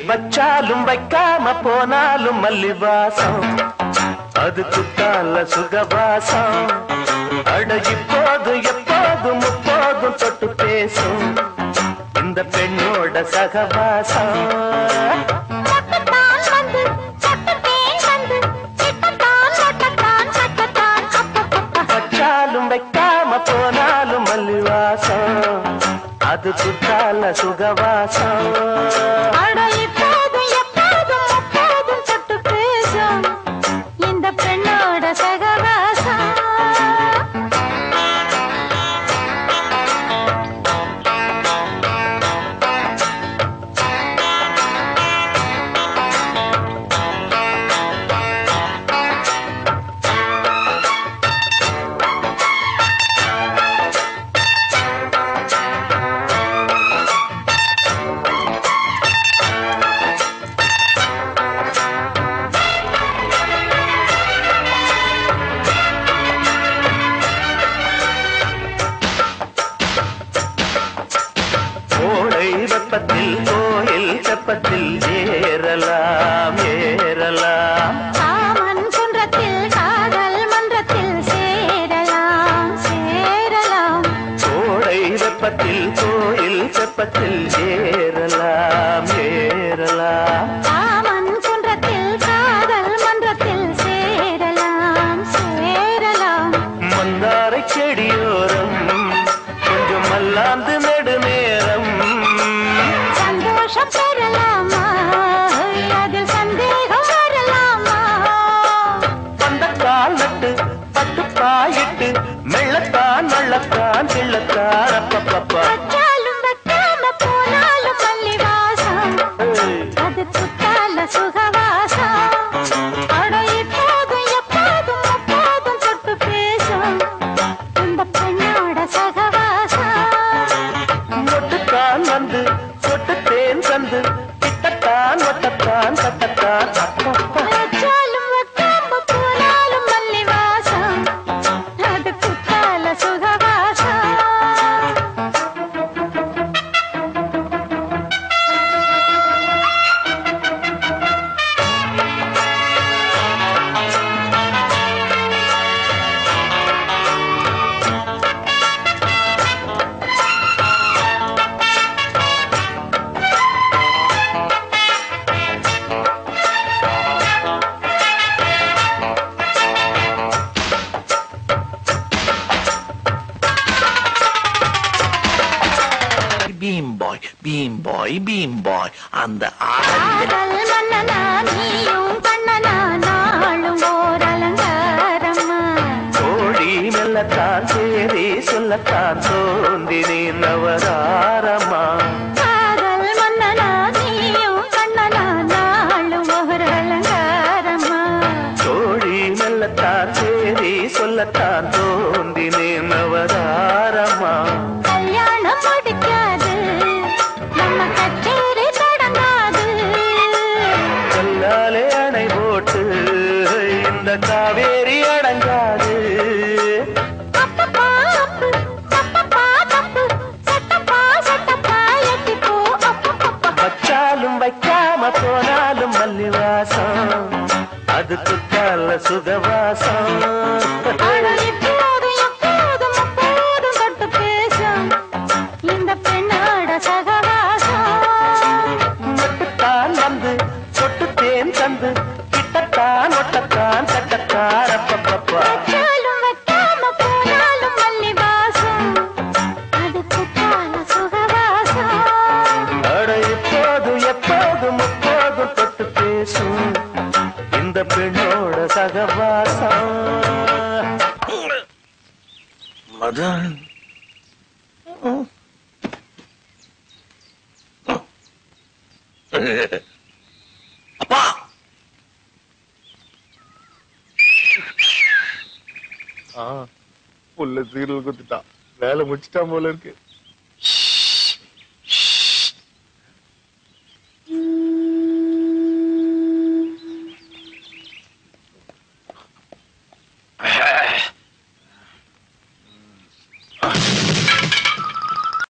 வச்சாலும் வைக்காம போனாலும் மல்லிவாசம் அது குத்தால சுகவாசம் அட இப்போது எப்போதும் முப்போதும் தொட்டு பேசும் இந்த பெண்ணோட சகவாசம் மொட்டத்தான் வந்து சொட்டத்தேன் வந்து கிட்டத்தான் மொட்டத்தான் சட்டத்தான் அப்பப்பப்பா வச்சாலும் வைக்காம போனாலும் மல்லிவாசம் அது குத்தால சுகவாசம் அட இப்போதும் எப்போதும் முப்போதும் தொட்டு பேசும் இந்த பெண்ணோட சகவாசம் கோடை வெப்பத்தில் கோயில் தெப்பத்தில் ஏறலாம் ஏறலாம் காமன் குன்றத்தில் காதல் மன்றத்தில் சேரலாம் சேரலாம் கோடை வெப்பத்தில் கோயில் தெப்பத்தில் ஏறலாம் ஏறலாம் காமன் குன்றத்தில் காதல் மன்றத்தில் சேரலாம் சேரலாம் மந்தாரை செடியோரம் கொஞ்சம் மல்லாந்து நெடுநேரம் சந்தோஷம் பெறலாமா அதில் சந்தேகம் வரலாமா அந்த கால் நட்டு பட்டு பாயிட்டு மெள்ளத்தான் நள்ளத்தான் கிள்ளத்தான் அப்பப்பப்பா வச்சாலும் வைக்காம போனாலும் மல்லி வாசம் அது குத்தால சுகவாசம் அட இப்போதும் எப்போதும் எப்போதும் தொட்டு பேசும் இந்த பெண்ணோட சகவாசம் மொட்டுத்தான் வந்து சொட்டு தேன் தந்து கிட்டத்தான் ஒட்டத்தான் கட்டத்தான் அப்பப்பா வச்சாலும் வைக்காம போனாலும் மல்லி வாசம் அது குத்தால சுகவாசம் Bheem boy Bheem boy Bheem boy அந்த ஆடல் காதல் மன்னனா நீயும் கண்ணனா நாளும் ஓர் அலங்காரம்மா கோழி மெல்லத்தான் சேரி சொல்லத்தான் தோன்றினேன் நவதாரமா காதல் மன்னனா நீயும் கண்ணனா நாளும் ஓர் அலங்காரம்மா கோழி மெல்லத்தான் சேரி சொல்லத்தான் தோன்றினேன் நவதாரமா கல்யாணம் முடிக்காது நம்ம கச்சேரி தொடங்காது கல்லாலே அணை போட்டு இந்த காவேரி அடங்காது அப்பப்பா அப்பு தப்பப்பா தப்பு சட்டப்பா சட்டப்பா எட்டிப்போ அப்பப்பப்பா வச்சாலும் வைக்காம போனாலும் மல்லிவாசம் அது குத்தால சுகவாசம் அட இப்போதும் எப்போதும் அப்போதும் தொட்டு பேசும் இந்த பெண்ணோட சகவாசம் மட்டுத்தான் வந்து சொட்டு தேன் தந்து கிட்டத்தான் ஒட்டத்தான் கட்டத்தான் அப்பப்பப்பா வச்சாலும் வைக்காம போனாலும் மல்லி வாசம் அது குத்தால சுகவாசம் அட இப்போதும் எப்போதும் முப்போதும் தொட்டு பேசும் இந்த பெண்ணோட சகவாசம் மதன் அப்பா புள்ள சீரியல் குத்துட்டான் வேலை முடிச்சிட்டான் போல இருக்கு